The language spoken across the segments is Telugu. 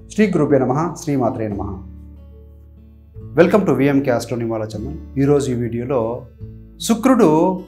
శ్రీ గురుభ్య నమ శ్రీమాత్రే నమ వెల్కమ్ టు విఎంకే ఆస్ట్రోనిమాలచందన్ ఈరోజు ఈ వీడియోలో శుక్రుడు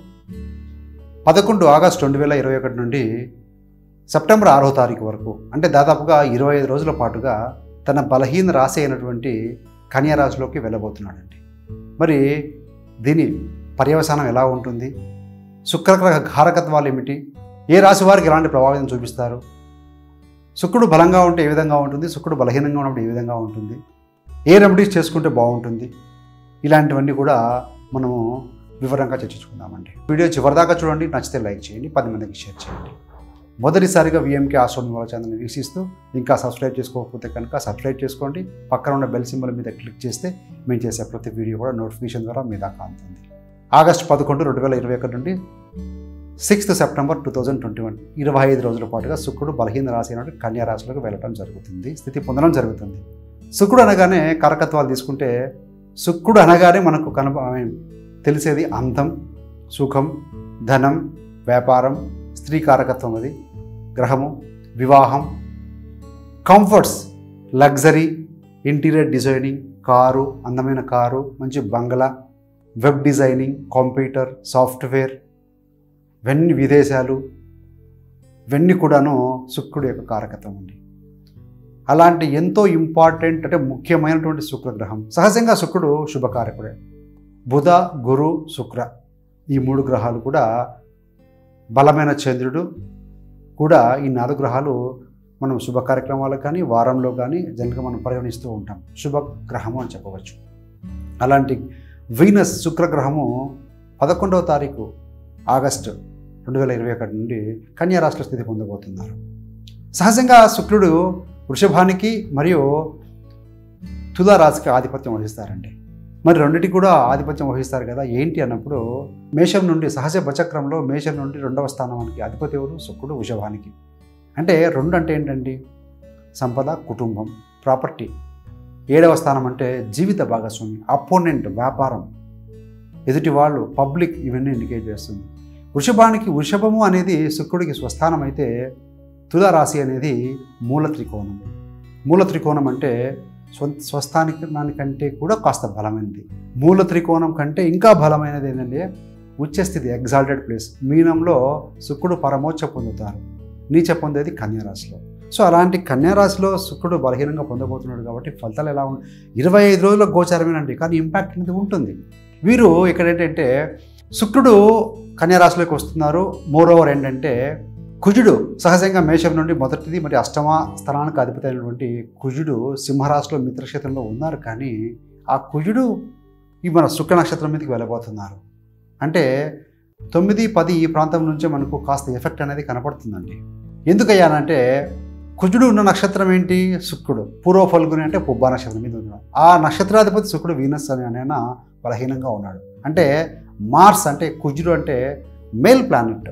పదకొండు ఆగస్టు రెండు వేల ఇరవై ఒకటి నుండి సెప్టెంబర్ ఆరో తారీఖు వరకు అంటే దాదాపుగా ఇరవై ఐదు రోజుల పాటుగా తన బలహీన రాశి అయినటువంటి కన్యా రాశిలోకి వెళ్ళబోతున్నాడండి మరి దీని పర్యవసానం ఎలా ఉంటుంది శుక్రగ్రహ ఘారకత్వాలు ఏమిటి ఏ రాశి వారికి ఎలాంటి ప్రభావితం చూపిస్తారు శుక్రుడు బలంగా ఉంటే ఏ విధంగా ఉంటుంది శుక్రుడు బలహీనంగా ఉన్నప్పుడు ఏ విధంగా ఉంటుంది ఏ రెమెడీస్ చేసుకుంటే బాగుంటుంది ఇలాంటివన్నీ కూడా మనము వివరంగా చర్చించుకుందామండి వీడియో చివరిదాకా చూడండి నచ్చితే లైక్ చేయండి పది మందికి షేర్ చేయండి మొదటిసారిగా విఎంకే ఆశ్రమం వాళ్ళ ఛానల్ని వీక్షిస్తూ ఇంకా సబ్స్క్రైబ్ చేసుకోకపోతే కనుక సబ్స్క్రైబ్ చేసుకోండి పక్కన ఉన్న బెల్ సింబల్ మీద క్లిక్ చేస్తే మేము చేసే ప్రతి వీడియో కూడా నోటిఫికేషన్ ద్వారా మీ దాకా అందుతుంది ఆగస్టు పదకొండు రెండు వేల ఇరవై ఒకటి నుండి sixth September two thousand twenty one ఇరవై ఐదు రోజుల పాటుగా శుక్రుడు బలహీన రాశి అయినటువంటి కన్యా రాశిలోకి వెళ్ళడం జరుగుతుంది స్థితి పొందడం జరుగుతుంది శుక్రుడు అనగానే కారకత్వాలు తీసుకుంటే శుక్రుడు అనగానే మనకు కనప I mean, తెలిసేది అందం సుఖం ధనం వ్యాపారం స్త్రీ కారకత్వం అది గ్రహము వివాహం comforts luxury interior designing car అందమైన కారు మంచి బంగ్లా వెబ్ డిజైనింగ్ కంప్యూటర్ సాఫ్ట్వేర్ ఇవన్నీ విదేశాలు ఇవన్నీ కూడాను శుక్రుడు యొక్క కారకత్వం అండి అలాంటి ఎంతో ఇంపార్టెంట్ అంటే ముఖ్యమైనటువంటి శుక్రగ్రహం సహజంగా శుక్రుడు శుభకారకుడే బుధ గురు శుక్ర ఈ మూడు గ్రహాలు కూడా బలమైన చంద్రుడు కూడా ఈ నాలుగు గ్రహాలు మనం శుభ కార్యక్రమాలకు కానీ వారంలో కానీ జనరల్గా మనం పరిగణిస్తూ ఉంటాం శుభ గ్రహము అని చెప్పవచ్చు అలాంటి వీనస్ శుక్రగ్రహము పదకొండవ తారీఖు ఆగస్టు రెండు వేల ఇరవై ఒకటి నుండి కన్యా రాశిలో స్థితి పొందబోతున్నారు సహజంగా శుక్రుడు వృషభానికి మరియు తులా రాశికి ఆధిపత్యం వహిస్తారండి మరి రెండింటికి కూడా ఆధిపత్యం వహిస్తారు కదా ఏంటి అన్నప్పుడు మేషం నుండి సహజ బచక్రంలో మేషం నుండి రెండవ స్థానానికి అధిపతి ఎవరు శుక్రుడు వృషభానికి అంటే రెండు అంటే ఏంటండి సంపద కుటుంబం ప్రాపర్టీ ఏడవ స్థానం అంటే జీవిత భాగస్వామి అపోనెంట్ వ్యాపారం ఎదుటి వాళ్ళు పబ్లిక్ ఇవన్నీ ఇండికేట్ చేస్తుంది వృషభానికి వృషభము అనేది శుక్రుడికి స్వస్థానం అయితే తులారాశి అనేది మూల త్రికోణం మూల త్రికోణం అంటే స్వ స్వస్థానికంటే కూడా కాస్త బలమైనది మూల త్రికోణం కంటే ఇంకా బలమైనది ఏంటంటే ఉచ్చస్థితి ఎగ్జాల్టెడ్ ప్లేస్ మీనంలో శుక్రుడు పరమోచ్చ పొందుతారు నీచ పొందేది కన్యారాశిలో సో అలాంటి కన్యారాశిలో శుక్రుడు బలహీనంగా పొందబోతున్నాడు కాబట్టి ఫలితాలు ఎలా ఉన్నాయి ఇరవై ఐదు రోజుల గోచారమేనండి కానీ ఇంపాక్ట్ అనేది ఉంటుంది వీరు ఇక్కడ ఏంటంటే శుక్రుడు కన్యారాశిలోకి వస్తున్నారు మోర్ ఓవర్ ఏంటంటే కుజుడు సహజంగా మేషం నుండి మొదటిది మరి అష్టమ స్థానానికి అధిపతి అయినటువంటి కుజుడు సింహరాశిలో మిత్రక్షేత్రంలో ఉన్నారు కానీ ఆ కుజుడు ఈ మన శుక్ర నక్షత్రం మీదకి వెళ్ళబోతున్నారు అంటే తొమ్మిది పది ఈ ప్రాంతం నుంచే మనకు కాస్త ఎఫెక్ట్ అనేది కనపడుతుందండి ఎందుకయ్యానంటే కుజుడు ఉన్న నక్షత్రం ఏంటి శుక్రుడు పూర్వ ఫల్గుని అంటే పుబ్బా నక్షత్రం మీద ఉన్నాడు ఆ నక్షత్రాధిపతి శుక్రుడు వీనస్ అని ఆయన బలహీనంగా ఉన్నాడు అంటే మార్స్ అంటే కుజుడు అంటే మేల్ ప్లానెట్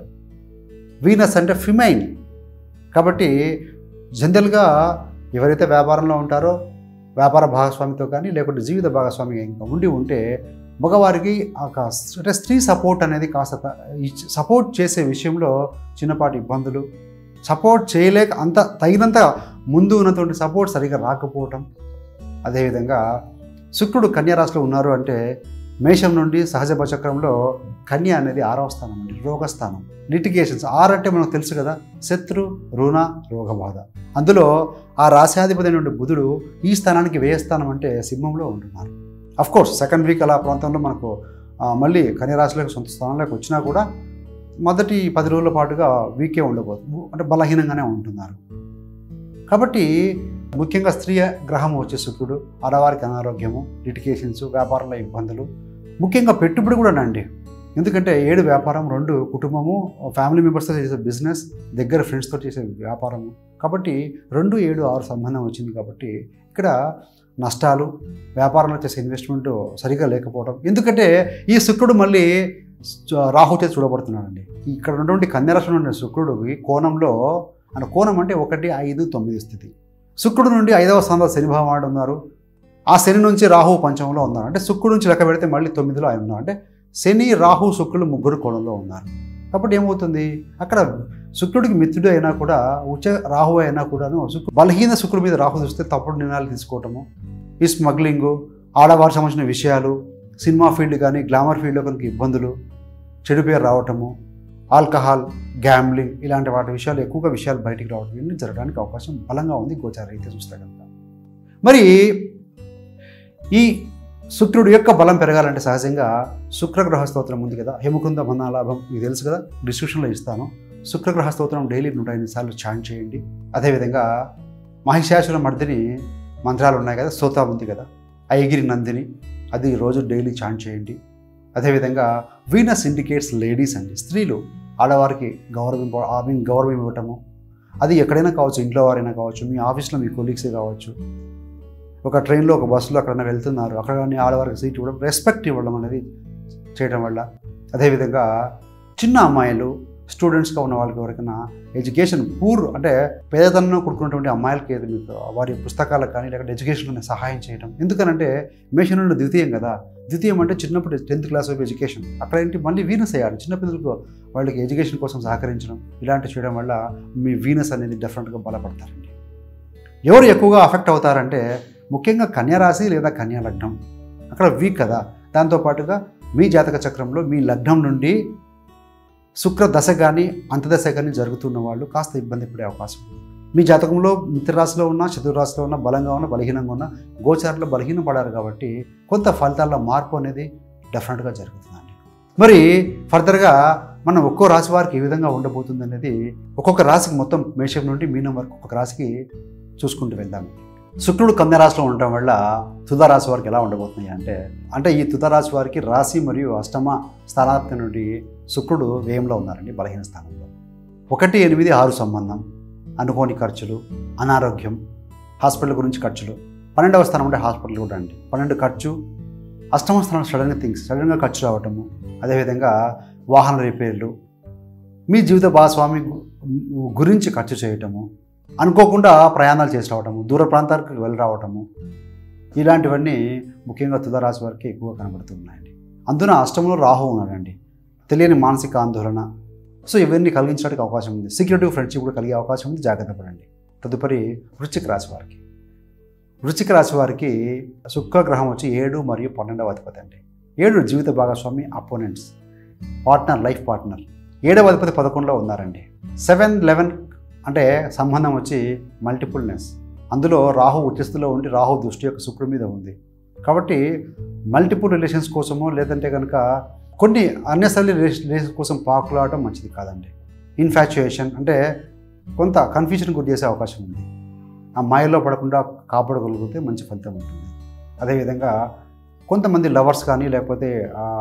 వీనస్ అంటే ఫిమైన్ కాబట్టి జనరల్గా ఎవరైతే వ్యాపారంలో ఉంటారో వ్యాపార భాగస్వామితో కానీ లేకుంటే జీవిత భాగస్వామి ఇంకా ఉండి ఉంటే మగవారికి ఒక అంటే స్త్రీ సపోర్ట్ అనేది కాస్త త- ఇచ్- సపోర్ట్ చేసే విషయంలో చిన్నపాటి ఇబ్బందులు సపోర్ట్ చేయలేక అంత తగినంత ముందు ఉన్నటువంటి సపోర్ట్ సరిగా రాకపోవటం అదేవిధంగా శుక్రుడు కన్యా రాశిలో ఉన్నారు అంటే మేషం నుండి సహజ బచక్రంలో కన్య అనేది ఆరవ స్థానం అండి రోగస్థానం లిటిగేషన్స్ ఆర్ అంటే మనకు తెలుసు కదా శత్రు రుణ రోగబాధ అందులో ఆ రాశాధిపతి నుండి బుధుడు ఈ స్థానానికి వ్యయ స్థానం అంటే సింహంలో ఉంటున్నారు అఫ్ కోర్స్ సెకండ్ వీక్ అలా ప్రాంతంలో మనకు ఆ, మళ్ళీ కన్యరాశిలోకి సొంత స్థానంలోకి వచ్చినా కూడా మొదటి పది రోజుల పాటుగా వీకే ఉండబోతుంది అంటే బలహీనంగానే ఉంటున్నారు కాబట్టి ముఖ్యంగా స్త్రీ గ్రహం వచ్చే శుక్రుడు ఆడవారికి అనారోగ్యము లిటికేషన్స్ వ్యాపారంలో ఇబ్బందులు ముఖ్యంగా పెట్టుబడి కూడా అండి ఎందుకంటే ఏడు వ్యాపారం రెండు కుటుంబము ఫ్యామిలీ మెంబర్స్తో చేసే బిజినెస్ దగ్గర ఫ్రెండ్స్తో చేసే వ్యాపారము కాబట్టి రెండు ఏడు ఆరు సంబంధం వచ్చింది కాబట్టి ఇక్కడ నష్టాలు వ్యాపారంలో చేసే ఇన్వెస్ట్మెంట్ సరిగా లేకపోవడం ఎందుకంటే ఈ శుక్రుడు మళ్ళీ రాహు చేతి చూడబడుతున్నాడండి ఇక్కడ ఉన్నటువంటి కన్యరాశి నుండి శుక్రుడికి కోణంలో అంటే కోణం అంటే ఒకటి ఐదు తొమ్మిది స్థితి శుక్రుడు నుండి ఐదవ స్థానంలో శని భగవానుడు ఉన్నారు ఆ శని నుంచి రాహు పంచమంలో ఉన్నారు అంటే శుక్రుడు నుంచి లెక్క పెడితే మళ్ళీ తొమ్మిదిలో ఆయన ఉన్నారు అంటే శని రాహు శుక్రులు ముగ్గురు కోణంలో ఉన్నారు కాబట్టి ఏమవుతుంది అక్కడ శుక్రుడికి మిత్రుడు అయినా కూడా ఉచ్చ రాహు అయినా కూడాను శుక్రు బలహీన శుక్రుడి మీద రాహు చూస్తే తప్పుడు నిర్ణయాలు తీసుకోవటము ఈ స్మగ్లింగు ఆడవారికి సంబంధించిన విషయాలు సినిమా ఫీల్డ్ కానీ గ్లామర్ ఫీల్డ్లో కనుక ఇబ్బందులు చెడు పేరు రావటము ఆల్కహాల్ గ్యాంబ్లింగ్ ఇలాంటి వాటి విషయాలు ఎక్కువగా విషయాలు బయటికి రావడం ఇవన్నీ జరగడానికి అవకాశం బలంగా ఉంది గోచార రీత్యా చూస్తే కనుక మరి ఈ శుక్రుడు యొక్క బలం పెరగాలంటే సహజంగా శుక్రగ్రహ స్తోత్రం ఉంది కదా హేమకుంద మన్నాలాభం మీకు తెలుసు కదా డిస్క్రిప్షన్లో ఇస్తాను శుక్రగ్రహ స్తోత్రం డైలీ నూట ఎనిమిది సార్లు చాంట్ చేయండి అదేవిధంగా మహిషాసుల మర్దిని మంత్రాలు ఉన్నాయి కదా స్తోత్రం ఉంది కదా ఐగిరి నందిని అది రోజు డైలీ చాంట్ చేయండి అదేవిధంగా వీనస్ ఇండికేట్స్ లేడీస్ అండి స్త్రీలు ఆడవారికి గౌరవం ఐ మీన్ గౌరవం ఇవ్వటము అది ఎక్కడైనా కావచ్చు ఇంట్లో వారైనా కావచ్చు మీ ఆఫీస్లో మీ కొలీగ్సే కావచ్చు ఒక ట్రైన్లో ఒక బస్సులో అక్కడైనా వెళ్తున్నారు అక్కడ కానీ ఆడవారికి సీట్ ఇవ్వడం రెస్పెక్ట్ ఇవ్వడం అనేది చేయడం వల్ల అదేవిధంగా చిన్న అమ్మాయిలు స్టూడెంట్స్గా ఉన్న వాళ్ళకి ఎవరికైనా ఎడ్యుకేషన్ పూర్ అంటే పేదతనంలో కూడుకున్నటువంటి అమ్మాయిలకి ఏది మీకు వారి పుస్తకాలకు కానీ లేకపోతే ఎడ్యుకేషన్లో సహాయం చేయడం ఎందుకనంటే మేషనుడు ద్వితీయం కదా ద్వితీయం అంటే చిన్నప్పుడు టెన్త్ క్లాస్ ఆఫ్ ఎడ్యుకేషన్ అక్కడ ఏంటి మళ్ళీ వీనస్ అయ్యాడు చిన్నపిల్లలకు వాళ్ళకి ఎడ్యుకేషన్ కోసం సహకరించడం ఇలాంటివి చేయడం వల్ల మీ వీనస్ అనేది డెఫినెట్గా బలపడతారండి ఎవరు ఎక్కువగా అఫెక్ట్ అవుతారంటే ముఖ్యంగా కన్యారాశి లేదా కన్యా లగ్నం అక్కడ వీక్ కదా దాంతోపాటుగా మీ జాతక చక్రంలో మీ లగ్నం నుండి శుక్ర దశ కానీ అంతదశ కానీ జరుగుతున్న వాళ్ళు కాస్త ఇబ్బంది పడే అవకాశం ఉంది మీ జాతకంలో మిత్రరాశిలో ఉన్న చతుర్రాశిలో ఉన్న బలంగా ఉన్న బలహీనంగా ఉన్న గోచారంలో బలహీనం పడారు కాబట్టి కొంత ఫలితాల్లో మార్పు అనేది డెఫినెట్గా జరుగుతుందండి మరి ఫర్దర్గా మనం ఒక్కో రాశి వారికి ఏ విధంగా ఉండబోతుంది అనేది ఒక్కొక్క రాశికి మొత్తం మేషం నుండి మీనం వరకు ఒక్కొక్క రాశికి చూసుకుంటూ వెళ్దాం శుక్రుడు కన్య రాశిలో ఉండటం వల్ల తులారాశి వారికి ఎలా ఉండబోతున్నాయి అంటే అంటే ఈ తులారాశి వారికి రాశి మరియు అష్టమ స్థానాత్మ నుండి శుక్రుడు వ్యయంలో ఉన్నారండి బలహీన స్థానంలో ఒకటి ఎనిమిది ఆరు సంబంధం అనుకోని ఖర్చులు అనారోగ్యం హాస్పిటల్ గురించి ఖర్చులు పన్నెండవ స్థానం అంటే హాస్పిటల్ కూడా అండి పన్నెండు ఖర్చు అష్టమ స్థానం సడన్గా థింగ్స్ సడన్గా ఖర్చు రావటము అదేవిధంగా వాహన రిపేర్లు మీ జీవిత భాగస్వామి గు- గురించి ఖర్చు చేయటము అనుకోకుండా ప్రయాణాలు చేసి రావటము దూర ప్రాంతాలకు వెళ్ళి రావటము ఇలాంటివన్నీ ముఖ్యంగా తులారాశి వారికి ఎక్కువ కనబడుతున్నాయండి అందున అష్టంలో రాహు ఉన్నాడండి తెలియని మానసిక ఆందోళన సో ఇవన్నీ కలిగించడానికి అవకాశం ఉంది సీక్రెటివ్ ఫ్రెండ్షిప్ కూడా కలిగే అవకాశం ఉంది జాగ్రత్త పడండి తదుపరి వృశ్చిక రాశి వారికి వృశ్చిక రాశి వారికి శుక్రగ్రహం వచ్చి ఏడు మరియు పన్నెండవ అధిపతి అండి ఏడు జీవిత భాగస్వామి అపోనెంట్స్ పార్ట్నర్ లైఫ్ పార్ట్నర్ ఏడవ అధిపతి పదకొండులో ఉన్నారండి సెవెన్ లెవెన్ అంటే సంబంధం వచ్చి మల్టిపుల్నెస్ అందులో రాహు ఉచ్చస్థితిలో ఉండి రాహు దృష్టి యొక్క శుక్రుడి మీద ఉంది కాబట్టి మల్టిపుల్ రిలేషన్స్ కోసమో లేదంటే కనుక కొన్ని అన్నెసరీ రిలేషన్స్ కోసం పాకులాడటం మంచిది కాదండి ఇన్ఫాచ్యుయేషన్ అంటే కొంత కన్ఫ్యూజన్ గురి చేసే అవకాశం ఉంది ఆ మాయలో పడకుండా కాపాడగలిగితే మంచి ఫలితం ఉంటుంది అదేవిధంగా కొంతమంది లవర్స్ కానీ లేకపోతే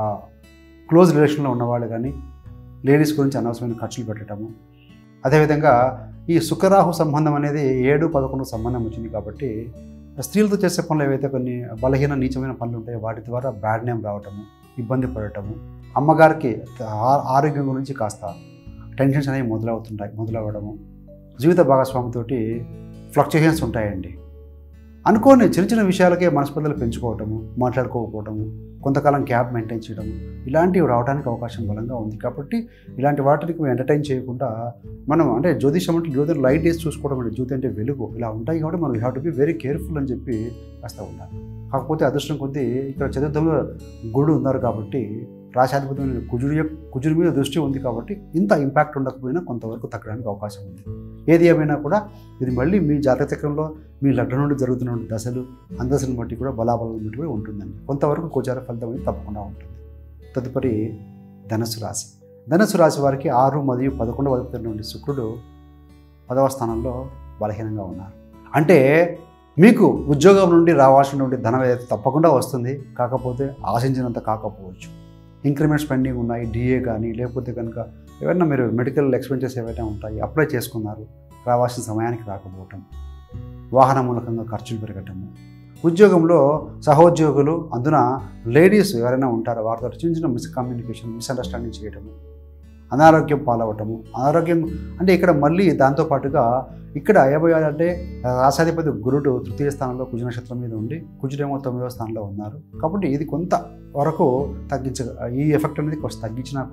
క్లోజ్ రిలేషన్లో ఉన్నవాళ్ళు కానీ లేడీస్ గురించి అనవసరమైన ఖర్చులు పెట్టడము అదేవిధంగా ఈ శుక్రరాహు సంబంధం అనేది ఏడు పదకొండు సంబంధం వచ్చింది కాబట్టి స్త్రీలతో చేసే పనులు ఏవైతే కొన్ని బలహీన నీచమైన పనులు ఉంటాయో వాటి ద్వారా బ్యాడ్ నేమ్ రావటము ఇబ్బంది పడటము అమ్మగారికి ఆ- ఆరోగ్యం గురించి కాస్త టెన్షన్స్ అనేవి మొదలవుతుంటాయి మొదలవ్వడము జీవిత భాగస్వామితోటి ఫ్లక్చుయేషన్స్ ఉంటాయండి అనుకోని చిన్న చిన్న విషయాలకే మనస్పర్ధలు పెంచుకోవటము మాట్లాడుకోకపోవటము కొంతకాలం గ్యాప్ మెయింటైన్ చేయడము ఇలాంటివి రావడానికి అవకాశం బలంగా ఉంది కాబట్టి ఇలాంటి వాటికి ఎంటర్టైన్ చేయకుండా మనం అంటే జ్యోతిషం అంటే జ్యోతిని లైట్ డేస్ చూసుకోవడం అంటే జ్యోతి అంటే వెలుగు ఇలా ఉంటాయి కాబట్టి మనం have to be very careful అని చెప్పి కాస్త ఉండాలి కాకపోతే అదృష్టం కొద్దీ ఇక్కడ చతుర్థంలో గురుడు ఉన్నారు కాబట్టి రాశాధిపతమైన కుజుడి యొక్క కుజుడి మీద దృష్టి ఉంది కాబట్టి ఇంత ఇంపాక్ట్ ఉండకపోయినా కొంతవరకు తగ్గడానికి అవకాశం ఉంది ఏది ఏమైనా కూడా ఇది మళ్ళీ మీ జాతక చక్రంలో మీ లగ్నం నుండి జరుగుతున్న దశలు అందశలను బట్టి కూడా బలాబలం బట్టి కూడా ఉంటుందండి కొంతవరకు గోచార ఫలితం అనేది తప్పకుండా ఉంటుంది తదుపరి ధనుసు రాశి ధనుసు రాశి వారికి ఆరు మరియు పదకొండవ అధిపతి నుండి శుక్రుడు పదవ స్థానంలో బలహీనంగా ఉన్నారు అంటే మీకు ఉద్యోగం నుండి రావాల్సినటువంటి ధనం ఏదైతే తప్పకుండా వస్తుంది కాకపోతే ఆశించినంత కాకపోవచ్చు ఇంక్రిమెంట్ స్పెండింగ్ ఉన్నాయి డిఏ కానీ లేకపోతే కనుక ఏమైనా మీరు మెడికల్ ఎక్స్పెన్సెస్ ఏవైనా ఉంటాయి అప్లై చేసుకున్నారు రావాల్సిన సమయానికి రాకపోవటం వాహన మూలకంగా ఖర్చులు పెరగటము ఉద్యోగంలో సహోద్యోగులు అందున లేడీస్ ఎవరైనా ఉంటారో వారితో చిన్న చిన్న మిస్కమ్యూనికేషన్ మిస్అండర్స్టాండింగ్ చేయటము అనారోగ్యం పాలవటము అనారోగ్యం అంటే ఇక్కడ మళ్ళీ దాంతోపాటుగా ఇక్కడ ఏమయ్యాడంటే రాసాధిపతి గురుడు తృతీయ స్థానంలో కుజ నక్షత్రం మీద ఉండి కుజుడేమో తొమ్మిదవ స్థానంలో ఉన్నారు కాబట్టి ఇది కొంత వరకు తగ్గించ ఈ ఎఫెక్ట్ అనేది కొంచెం తగ్గించినా కూడా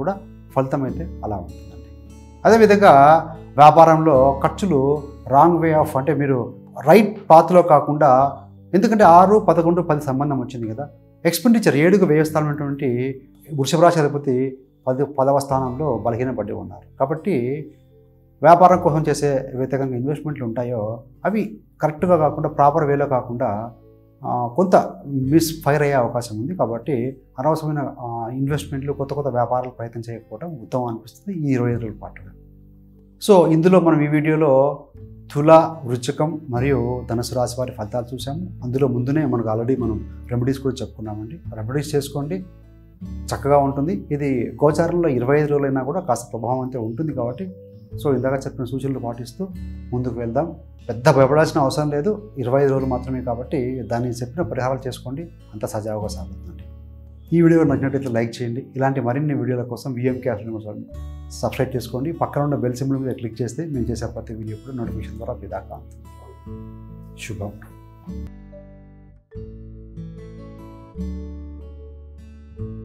ఫలితం అయితే అలా ఉంటుందండి అదేవిధంగా వ్యాపారంలో ఖర్చులు రాంగ్ వే ఆఫ్ అంటే మీరు రైట్ పాత్లో కాకుండా ఎందుకంటే ఆరు పదకొండు పది సంబంధం వచ్చింది కదా ఎక్స్పెండిచర్ ఏడుగు వ్యయ స్థానం ఉన్నటువంటి వృషభ రాశి అధిపతి పది పదవ స్థానంలో బలహీనపడి ఉన్నారు కాబట్టి వ్యాపారం కోసం చేసే ఏవైతే కనుక ఇన్వెస్ట్మెంట్లు ఉంటాయో అవి కరెక్ట్గా కాకుండా ప్రాపర్ వేలో కాకుండా ఆ, కొంత మిస్ ఫైర్ అయ్యే అవకాశం ఉంది కాబట్టి అనవసరమైన ఆ, ఇన్వెస్ట్మెంట్లు కొత్త కొత్త వ్యాపారాలు ప్రయత్నం చేయకపోవడం ఉత్తమం అనిపిస్తుంది ఈ ఇరవై ఐదు రోజుల పాటుగా సో ఇందులో మనం ఈ వీడియోలో తుల వృశ్చికం మరియు ధనుసు రాశి వారి ఫలితాలు చూసాము అందులో ముందునే మనకు ఆల్రెడీ మనం రెమెడీస్ కూడా చెప్పుకున్నామండి రెమెడీస్ చేసుకోండి చక్కగా ఉంటుంది ఇది గోచారంలో ఇరవై ఐదు రోజులైనా కూడా కాస్త ప్రభావం అంతే ఉంటుంది కాబట్టి సో ఇందాక చెప్పిన సూచనలు పాటిస్తూ ముందుకు వెళ్దాం పెద్ద భయపడాల్సిన అవసరం లేదు ఇరవై ఐదు రోజులు మాత్రమే కాబట్టి దాన్ని చెప్పిన పరిహారాలు చేసుకోండి అంత సజావుగా సాగుతుందండి ఈ వీడియో నచ్చినట్లయితే లైక్ చేయండి ఇలాంటి మరిన్ని వీడియోల కోసం విఎంకే అసలు సబ్స్క్రైబ్ చేసుకోండి పక్కన ఉన్న బెల్ సింబల్ మీద క్లిక్ చేస్తే మేము చేసే ప్రతి వీడియో కూడా నోటిఫికేషన్ ద్వారా మీ దాకా అందుతుంది శుభం